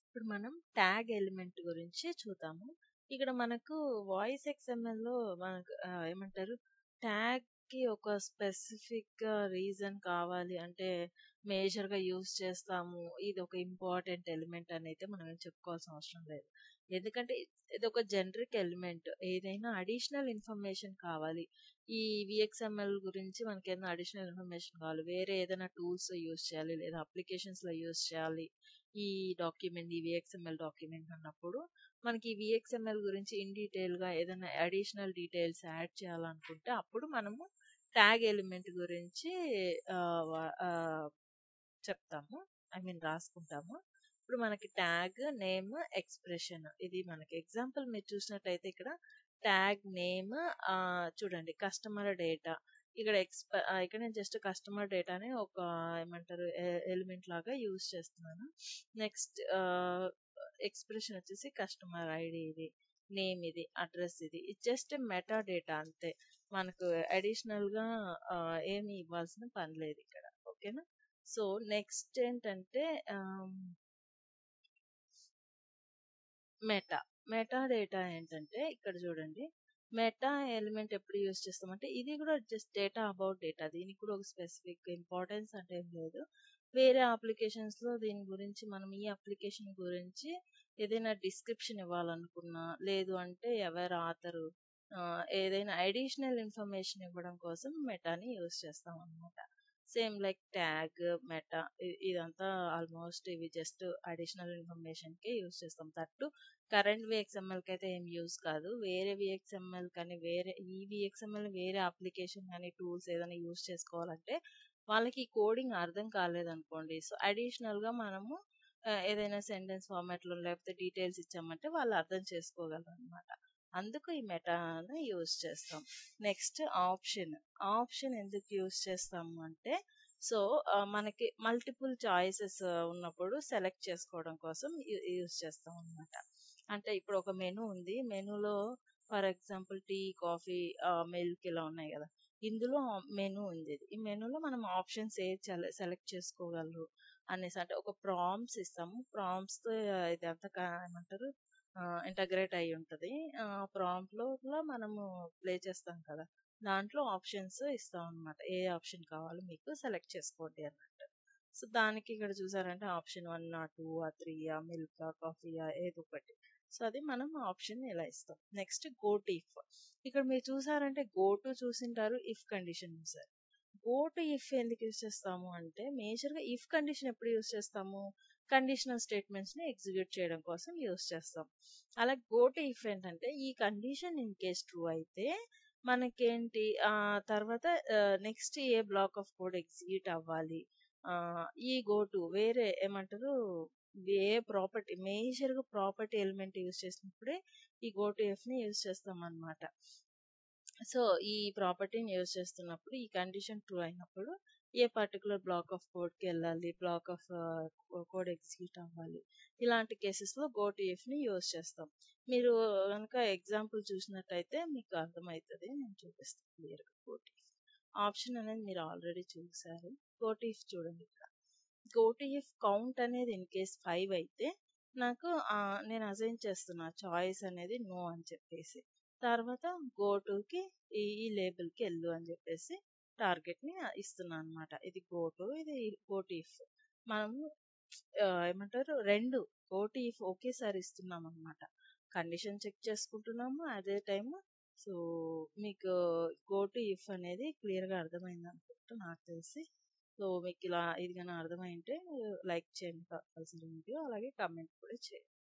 ఇప్పుడు మనం tag element గురించి చూద్దాము ఇక్కడ మనకు వాయిస్ ఎక్స్ఎంఎల్ లో మనకు ఆ, ఏమంటారు ట్యాగ్ కి ఒక స్పెసిఫిక్ రీజన్ కావాలి అంటే మేజర్ గా యూజ్ చేస్తాము ఇది ఒక ఇంపార్టెంట్ ఎలిమెంట్ అని అయితే మనం ఏం చెప్పుకోవాల్సిన అవసరం లేదు ఎందుకంటే ఇది ఒక జనరిక్ ఎలిమెంట్ ఏదైనా అడిషనల్ ఇన్ఫర్మేషన్ కావాలి ఈ విఎక్స్ఎంఎల్ గురించి మనకి ఏదైనా అడిషనల్ ఇన్ఫర్మేషన్ కావాలి వేరే ఏదైనా టూల్స్ యూజ్ చేయాలి లేదా అప్లికేషన్స్ లో యూజ్ చేయాలి ఈ డాక్యుమెంట్ ఈ విఎక్స్ఎంఎల్ డాక్యుమెంట్ అన్నప్పుడు మనకి విఎక్స్ఎంఎల్ గురించి ఇన్ డీటెయిల్ గా ఏదైనా అడిషనల్ డీటెయిల్స్ యాడ్ చేయాలనుకుంటే అప్పుడు మనము ట్యాగ్ ఎలిమెంట్ గురించి ఆ, వా- ఆ, చెప్తాము ఐ మీన్ రాసుకుంటాము ఇప్పుడు మనకి ట్యాగ్ నేమ్ ఎక్స్ప్రెషన్ ఇది మనకి ఎగ్జాంపుల్ మీరు చూసినట్టయితే ఇక్కడ ట్యాగ్ నేమ్ చూడండి కస్టమర్ డేటా ఇక్కడ ఎక్స్ప ఆ, ఇక్కడ నేను జస్ట్ కస్టమర్ డేటాని ఒక ఏమంటారు ఎలిమెంట్ లాగా యూజ్ చేస్తున్నాను నెక్స్ట్ ఎక్స్ప్రెషన్ వచ్చేసి కస్టమర్ ఐడి ఇది నేమ్ ఇది అడ్రస్ ఇది ఇది జస్ట్ మెటా డేటా అంతే మనకు అడిషనల్ గా ఆ, ఏమి ఇవ్వాల్సిన పని లేదు ఇక్కడ ఓకేనా సో నెక్స్ట్ ఏంటంటే మెటా మెటా డేటా ఏంటంటే ఇక్కడ చూడండి మెటా ఎలిమెంట్ ఎప్పుడు యూజ్ చేస్తామంటే ఇది కూడా జస్ట్ డేటా అబౌట్ డేటా దీనికి కూడా ఒక స్పెసిఫిక్ ఇంపార్టెన్స్ అంటే ఏం లేదు వేరే అప్లికేషన్స్ లో దీని గురించి మనం ఈ అప్లికేషన్ గురించి ఏదైనా డిస్క్రిప్షన్ ఇవ్వాలనుకున్నా లేదు అంటే ఎవరు ఆథరు ఏదైనా అడిషనల్ ఇన్ఫర్మేషన్ ఇవ్వడం కోసం మెటాని యూజ్ చేస్తాం అన్నమాట సేమ్ లైక్ ట్యాగ్ మెటా ఇదంతా ఆల్మోస్ట్ ఇవి జస్ట్ అడిషనల్ ఇన్ఫర్మేషన్ కి యూజ్ చేస్తాం తట్టు కరెంట్ విఎక్స్ఎంఎల్ కి అయితే ఏం యూజ్ కాదు వేరే విఎక్స్ఎంఎల్ కానీ వేరే ఈ విఎక్స్ఎంఎల్ వేరే అప్లికేషన్ కానీ టూల్స్ ఏదైనా యూజ్ చేసుకోవాలంటే వాళ్ళకి కోడింగ్ అర్థం కాలేదనుకోండి సో అడిషనల్ గా మనము ఆ, ఏదైనా సెంటెన్స్ ఫార్మాట్ లో లేకపోతే డీటెయిల్స్ ఇచ్చామంటే వాళ్ళు అర్థం చేసుకోగలరు అనమాట అందుకు ఈ మెటాను యూజ్ చేస్తాం నెక్స్ట్ ఆప్షన్ ఆప్షన్ ఎందుకు యూజ్ చేస్తాము అంటే సో మనకి మల్టిపుల్ చాయిసెస్ ఉన్నప్పుడు సెలెక్ట్ చేసుకోవడం కోసం యూజ్ చేస్తాం అన్నమాట అంటే ఇప్పుడు ఒక మెనూ ఉంది మెనూలో for example tea coffee milk ఇలా ఉన్నాయి కదా ఇందులో మెనూ ఉంది ఇది. ఈ మెనూలో మనం ఆప్షన్స్ ఏ సెలెక్ట్ చేసుకోగలరు అనేసి అంటే ఒక ప్రామ్స్ ఇస్తాము ప్రామ్స్ తో ఇదంతా కా- ఏమంటారు ఇంటగ్రేట్ అయి ఉంటది ఆ ప్రాంప్ట్ లో కూడా మనము ప్లే చేస్తాం కదా దాంట్లో ఆప్షన్స్ ఇస్తాం అన్నమాట ఏ ఆప్షన్ కావాలో మీకు సెలెక్ట్ చేసుకోండి అన్నట్టు సో దానికి ఇక్కడ చూసారంటే option one uh two uh three uh milk uh coffee uh ఏదో ఒకటి సో అది మనం ఆప్షన్ ఇలా ఇస్తాం నెక్స్ట్ గో టు ఇఫ్ ఇక్కడ మీరు చూసారంటే గో టు చూసింటారు ఇఫ్ కండిషన్ చూసారు గో టు ఇఫ్ ఎందుకు యూస్ చేస్తాము అంటే మేజర్ గా ఇఫ్ కండిషన్ ఎప్పుడు యూస్ చేస్తాము కండిషనల్ స్టేట్మెంట్స్ ని ఎగ్జిక్యూట్ చేయడం కోసం యూస్ చేస్తాం అలా గో టు ఇఫ్ ఏంటంటే ఈ కండిషన్ ఇన్ కేస్ ట్రూ అయితే మనకేంటి ఆ తర్వాత next a block of code execute అవ్వాలి ఆ ఈ గో టు వేరే ఏమంటారు ఏ ప్రాపర్టీ మేజర్ గా ప్రాపర్టీ ఎలిమెంట్ యూస్ చేసినప్పుడే ఈ గో టు ఎఫ్ ని యూస్ చేస్తాం అన్నమాట సో ఈ ప్రాపర్టీని యూజ్ చేస్తున్నప్పుడు ఈ కండిషన్ ట్రూ అయినప్పుడు a particular block of code కి వెళ్ళాలి బ్లాక్ ఆఫ్ కోడ్ ఎగ్జిక్యూట్ అవ్వాలి ఇలాంటి కేసెస్ లో గో టు ఇఫ్ ని యూజ్ చేస్తాం మీరు కనుక ఎగ్జాంపుల్ చూసినట్టయితే మీకు అర్థమవుతుంది నేను చూపిస్తాను క్లియర్ గా గో టు ఇఫ్ ఆప్షన్ అనేది మీరు ఆల్రెడీ చూసారు గో టు ఇఫ్ చూడండి ఇక్కడ గో టు ఇఫ్ కౌంట్ అనేది ఇన్ కేస్ ఫైవ్ అయితే నాకు ఆ, నేను అసైన్ చేస్తున్నా చాయిస్ అనేది నో అని చెప్పేసి తర్వాత గో కి ఈ ఈ లేబుల్ కి వెళ్ళు అని చెప్పేసి టార్గెట్ ని ఇస్తున్నా అనమాట ఇది గో టు ఇది గో టు ఇఫ్ మనము ఆ, ఏమంటారు రెండు గో టు ఇఫ్ ఒకేసారి ఇస్తున్నాం అనమాట కండిషన్ చెక్ చేసుకుంటున్నాము అదే టైం సో మీకు గో టు ఇఫ్ అనేది క్లియర్ గా అర్థమైంది అనుకుంటా నాకు తెలిసి సో మీకు ఇలా ఇది కానీ అర్థమైంటే లైక్ చేయండి కంపల్సరీ వీడియో అలాగే కమెంట్ కూడా చేయండి